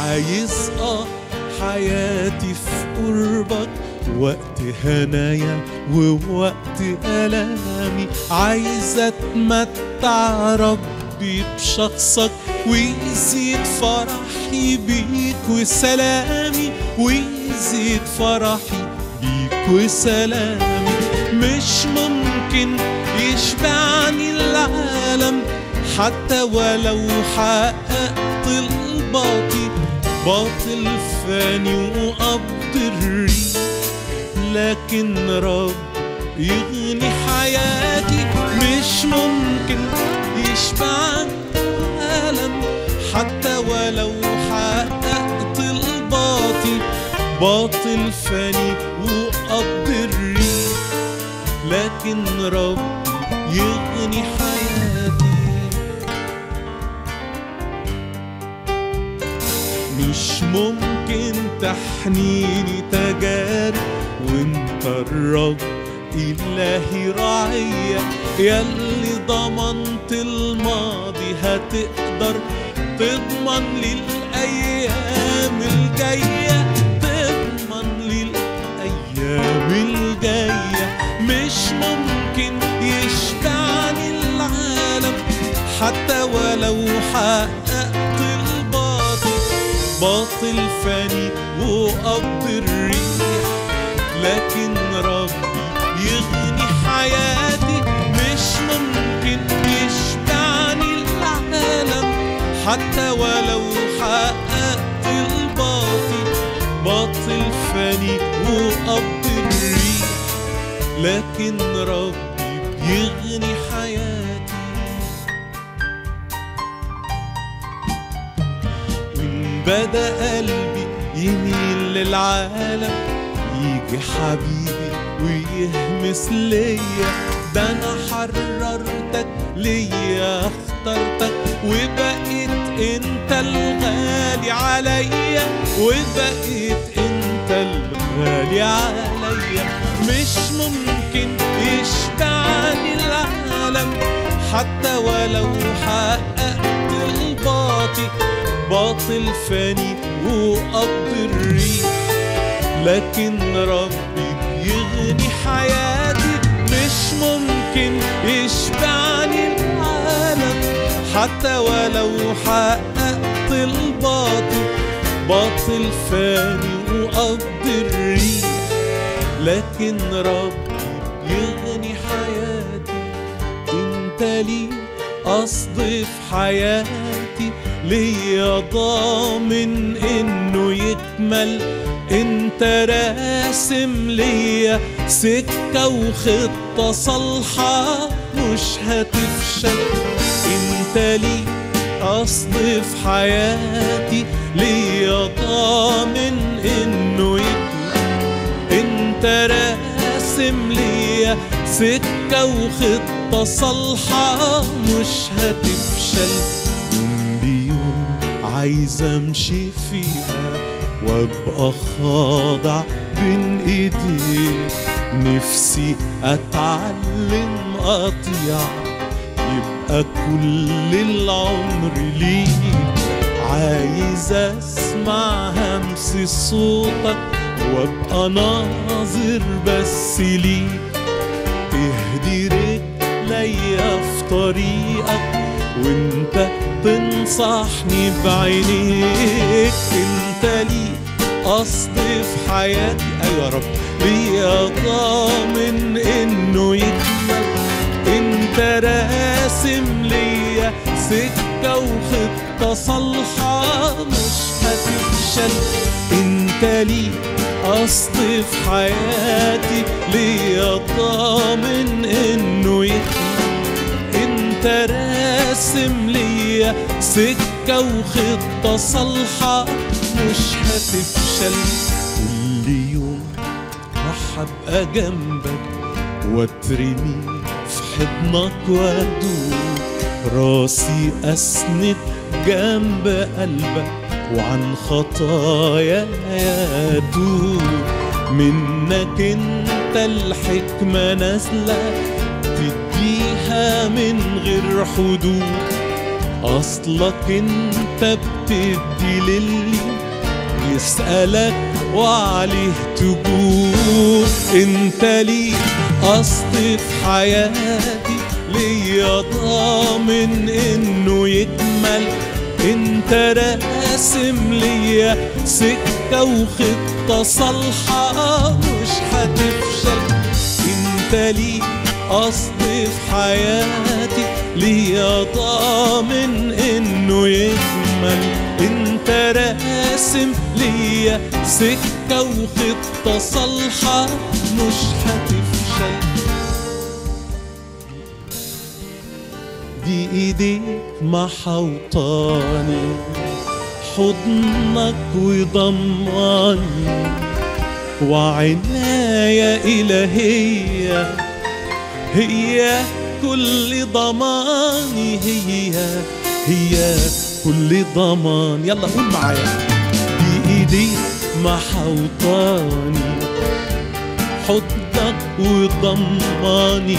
عايز اه حياتي في قربك وقت هنايا ووقت ألامي عايز أتمتع ربي بشخصك ويزيد فرحي بيك وسلامي ويزيد فرحي بيك وسلامي مش ممكن يشبعني العالم حتى ولو حققت الباطل باطل فاني وقبض الريح لكن رب يغني حياتي مش ممكن يشبعني العالم حتى ولو حققت الباطل باطل فاني وقبض الريح لكن رب يغني حياتي مش ممكن تحنيني تجارب وانت الرب إلهي رعية يلي ضمنت الماضي هتقدر تضمن للأيام الجاية تضمن للأيام الجاية مش ممكن يشبعني العالم حتى ولو حققت الباطل باطل فاني وقبض الريح لكن ربي يغني حياتي مش ممكن يشبعني العالم حتى ولو حققت الباطل باطل فاني وقبض الريح لكن ربي بيغني حياتي وإن بدا قلبي يميل للعالم يجي حبيبي ويهمس ليا ده انا حررتك ليا اخترتك وبقيت انت الغالي عليا وبقيت انت الغالي عليا مش ممكن يشبعني العالم حتى ولو حققت الباطل باطل فاني وقبض الريح لكن ربي يغني حياتي مش ممكن يشبعني العالم حتى ولو حققت الباطل باطل فاني وقبض الريح لكن ربي يغني حياتي انت لي قصد في حياتي ليا ضامن انه يكمل انت راسم ليا سكة وخطة صالحة مش هتفشل انت لي قصد في حياتي ليا ضامن انه يكمل انت راسم ليا سكة وخطة صالحة مش هتفشل يوم بيوم عايز امشي فيها وابقى خاضع بين ايديك نفسي اتعلم اطيع يبقى كل العمر ليك عايز اسمع همس صوتك وابقى ناظر بس ليك تهدي رجليا في طريقك وانت تنصحني بعينيك انت لي قصد في حياتي ايوه يا رب ليا ضامن انه يكمل انت راسم ليا سكة وخطة صالحة مش هتفشل انت لي قصد في حياتي ليا ضامن انه يكمل انت راسم ليا سكة وخطة صالحة مش هتفشل كل يوم راح ابقى جنبك واترمي في حضنك وادوب راسي اسند جنب قلبك وعن خطايا يتوب منك انت الحكمة نازلة تديها من غير حدود أصلك أنت بتدي للي يسألك وعليه تجور أنت ليك قصد في حياتي ليا ضامن إنه يكمل انت راسم ليا سكة وخطة صالحة مش هتفشل انت ليك قصد في حياتي ليا ضامن انه يكمل انت راسم ليا سكة وخطة صالحة مش هتفشل دي ايديك محوطاني حضنك وضماني وعناية إلهية هي كل ضماني هي هي كل ضمان يلا قول معايا بإيديك محوطاني حضنك وضماني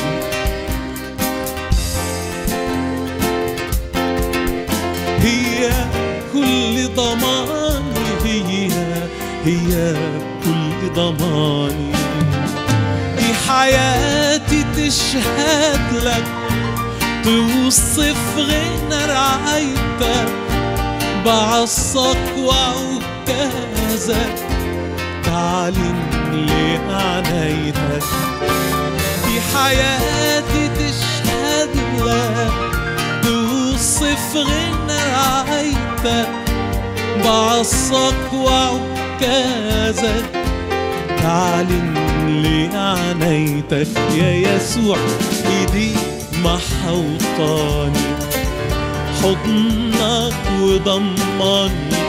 هي كل ضماني هي هي كل ضماني دي حياتي تشهد لك توصف غنى رعايتك بعصك وعكازك تعلن لي عنايتك دي حياتي تشهد لك توصف غنى رعايتك بعصك وعكازك تعلن لي عنايتك يا يسوع ايدي محوطاني حضنك وضماني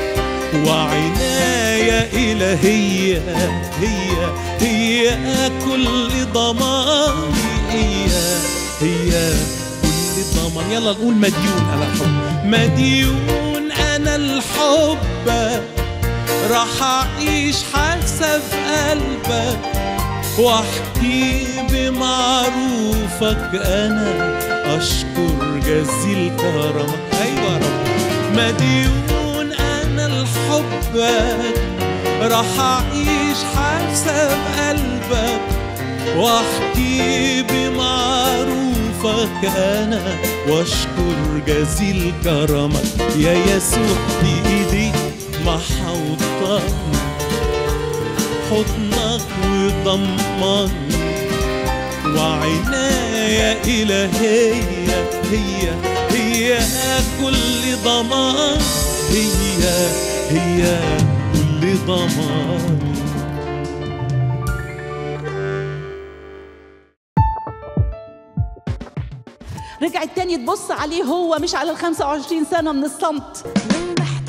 وعناية إلهية هي هي كل ضماني هي هي كل ضمان يلا نقول مديون أنا الحب مديون أنا الحب راح أعيش حسب قلبك واحكي بمعروفك أنا أشكر جزيل كرمك أيوة يا رب مديون أنا لحبك راح أعيش حسب قلبك واحكي بمعروفك أنا واشكر جزيل كرمك يا يسوع بإيدي محوطني حضنك وضمني وعناية إلهية هي هي كل ضمان هي هي كل ضمان رجعت تاني تبص عليه هو مش على ال 25 سنة من الصمت لو محتاج